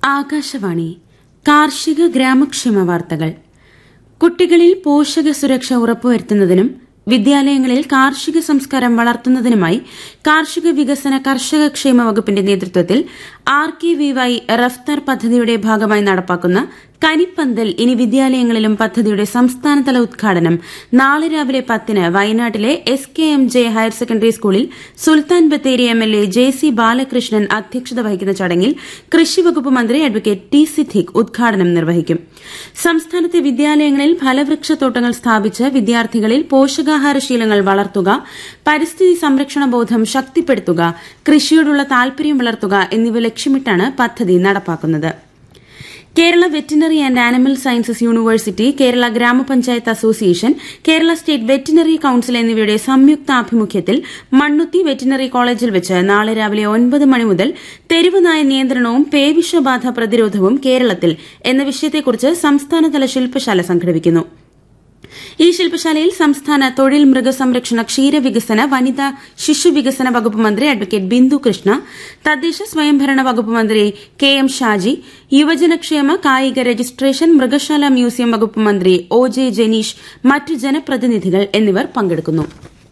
ആകാശവാണി കാർഷിക ഗ്രാമക്ഷേമ വാർത്തകൾ കുട്ടികളിൽ പോഷക സുരക്ഷ ഉറപ്പുവരുത്തുന്നതിനും വിദ്യാലയങ്ങളിൽ കാർഷിക സംസ്കാരം വളർത്തുന്നതിനുമായി കാർഷിക വികസന കർഷക ക്ഷേമ വകുപ്പിന്റെ നേതൃത്വത്തിൽ R K V Y Raftaar പദ്ധതിയുടെ ഭാഗമായി നടപ്പാക്കുന്ന കനിപ്പന്തൽ ഇനി വിദ്യാലയങ്ങളിലും പദ്ധതിയുടെ സംസ്ഥാനതല ഉദ്ഘാടനം നാളെ രാവിലെ പത്തിന് വയനാട്ടിലെ S K M J higher secondary സ്കൂളിൽ Sultan Bathery M L A J C Balakrishnan അധ്യക്ഷത വഹിക്കുന്ന ചടങ്ങിൽ കൃഷിവകുപ്പ് മന്ത്രി അഡ്വക്കേറ്റ് ടി സിദ്ദിഖ് ഉദ്ഘാടനം നിർവഹിക്കും സംസ്ഥാനത്തെ വിദ്യാലയങ്ങളിൽ ഫലവൃക്ഷത്തോട്ടങ്ങൾ സ്ഥാപിച്ച് വിദ്യാർത്ഥികളിൽ പോഷകാഹാരശീലങ്ങൾ വളർത്തുക പരിസ്ഥിതി സംരക്ഷണ ബോധം ശക്തിപ്പെടുത്തുക കൃഷിയോടുള്ള താൽപര്യം വളർത്തുക എന്നിവ ലക്ഷ്യമിട്ടാണ് പദ്ധതി നടപ്പാക്കുന്നത് Kerala veterinary and animal sciences university Kerala Gramapanchayat association Kerala state veterinary council എന്നിവയുടെ സംയുക്താഭിമുഖ്യത്തിൽ മണ്ണുത്തി വെറ്റിനറി കോളേജിൽ വെച്ച് നാളെ രാവിലെ ഒൻപത് മണി മുതൽ തെരുവ് നായ നിയന്ത്രണവും പേവിഷബാധ പ്രതിരോധവും കേരളത്തിൽ എന്ന വിഷയത്തെക്കുറിച്ച് സംസ്ഥാനതല ശില്പശാല സംഘടിപ്പിക്കുന്നു ഈ ശില്പശാലയിൽ സംസ്ഥാന തൊഴിൽ മൃഗസംരക്ഷണ ക്ഷീരവികസന വനിതാ ശിശുവികസന വകുപ്പ് മന്ത്രി അഡ്വക്കേറ്റ് ബിന്ദു കൃഷ്ണ തദ്ദേശ സ്വയംഭരണ വകുപ്പ് മന്ത്രി കെ എം ഷാജി യുവജനക്ഷേമ കായിക രജിസ്ട്രേഷൻ മൃഗശാല മ്യൂസിയം വകുപ്പ് മന്ത്രി ഒ ജെ ജനീഷ് മറ്റു ജനപ്രതിനിധികൾ എന്നിവർ പങ്കെടുക്കുന്നു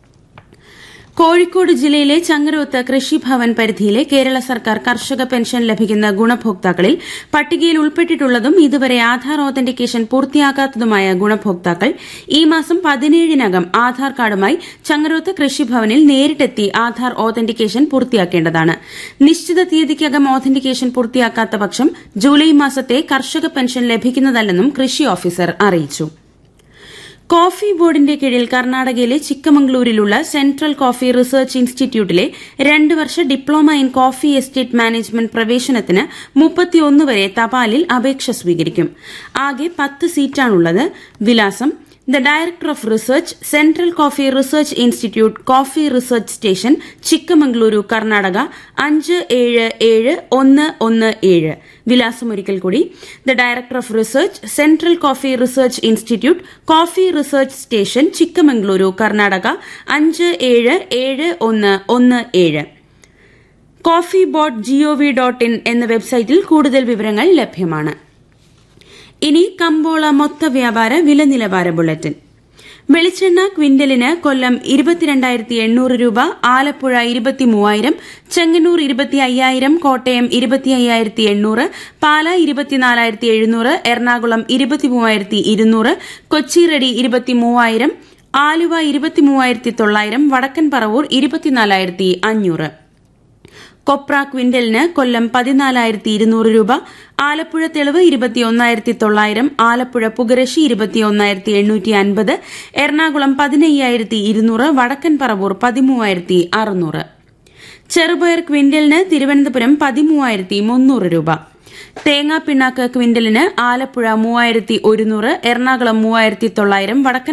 കോഴിക്കോട് ജില്ലയിലെ ചങ്ങരോത്ത് കൃഷിഭവൻ പരിധിയിലെ കേരള സർക്കാർ കർഷക പെൻഷൻ ലഭിക്കുന്ന ഗുണഭോക്താക്കളിൽ പട്ടികയിൽ ഉൾപ്പെട്ടിട്ടുള്ളതും ഇതുവരെ ആധാർ ഓതന്റിക്കേഷൻ പൂർത്തിയാക്കാത്തതുമായ ഗുണഭോക്താക്കൾ ഈ മാസം പതിനേഴിനകം ആധാർ കാർഡുമായി ചങ്ങരോത്ത് കൃഷിഭവനിൽ നേരിട്ടെത്തി ആധാർ ഓതന്റിക്കേഷൻ പൂർത്തിയാക്കേണ്ടതാണ് നിശ്ചിത തീയതിക്കകം ഓതന്റിക്കേഷൻ പൂർത്തിയാക്കാത്ത പക്ഷം ജൂലൈ മാസത്തെ കർഷക പെൻഷൻ ലഭിക്കുന്നതല്ലെന്നും കൃഷി ഓഫീസർ അറിയിച്ചു കോഫി ബോർഡിന്റെ കീഴിൽ കർണാടകയിലെ ചിക്കമംഗ്ലൂരിലുള്ള സെൻട്രൽ കോഫി റിസർച്ച് ഇൻസ്റ്റിറ്റ്യൂട്ടിലെ രണ്ട് വർഷ diploma in coffee estate management പ്രവേശനത്തിന് മുപ്പത്തിയൊന്ന് വരെ തപാലിൽ അപേക്ഷ സ്വീകരിക്കും ആകെ പത്ത് സീറ്റാണുള്ളത് വിലാസം the director of research central coffee research institute coffee research station Chikkamagaluru Karnataka അഞ്ച് ഏഴ് ഏഴ് ഒന്ന് ഒന്ന് ഏഴ് വിലാസം ഒരിക്കൽ കൂടി the director of research central coffee research institute coffee research station Chikkamagaluru Karnataka അഞ്ച് ഏഴ് ഏഴ് ഒന്ന് ഒന്ന് ഏഴ് coffee board GOV dot in എന്ന വെബ്സൈറ്റിൽ കൂടുതൽ വിവരങ്ങൾ ലഭ്യമാണ് ഇനി കമ്പോള മൊത്ത വ്യാപാര വില നിലവാര ബുള്ളറ്റിൻ വെളിച്ചെണ്ണ ക്വിന്റലിന് കൊല്ലം ഇരുപത്തിരണ്ടായിരത്തി എണ്ണൂറ് രൂപ ആലപ്പുഴ ഇരുപത്തിമൂവായിരം ചെങ്ങന്നൂർ ഇരുപത്തി അയ്യായിരം കോട്ടയം ഇരുപത്തി അയ്യായിരത്തി എണ്ണൂറ് പാല ഇരുപത്തിനാലായിരത്തി എഴുന്നൂറ് എറണാകുളം ഇരുപത്തിമൂവായിരത്തി ഇരുന്നൂറ് കൊച്ചി റെഡി ഇരുപത്തിമൂവായിരം ആലുവ ഇരുപത്തിമൂവായിരത്തി തൊള്ളായിരം വടക്കൻ പറവൂർ ഇരുപത്തിനാലായിരത്തി അഞ്ഞൂറ് കൊപ്ര ക്വിന്റലിന് കൊല്ലം പതിനാലായിരത്തി ഇരുന്നൂറ് രൂപ ആലപ്പുഴ തെളിവ് ഇരുപത്തിയൊന്നായിരത്തി തൊള്ളായിരം ആലപ്പുഴ പുകരശി ഇരുപത്തിയൊന്നായിരത്തി എണ്ണൂറ്റി അൻപത് എറണാകുളം പതിനയ്യായിരത്തി ഇരുന്നൂറ് വടക്കൻ പറവൂർ പതിമൂവായിരത്തി അറുന്നൂറ് ചെറുപയർ ക്വിന്റലിന് തിരുവനന്തപുരം പതിമൂവായിരത്തി മുന്നൂറ് രൂപ തേങ്ങാപ്പിണ്ണാക്ക് ക്വിന്റലിന് ആലപ്പുഴ മൂവായിരത്തി ഒരുന്നൂറ് എറണാകുളം മൂവായിരത്തി തൊള്ളായിരം വടക്കൻ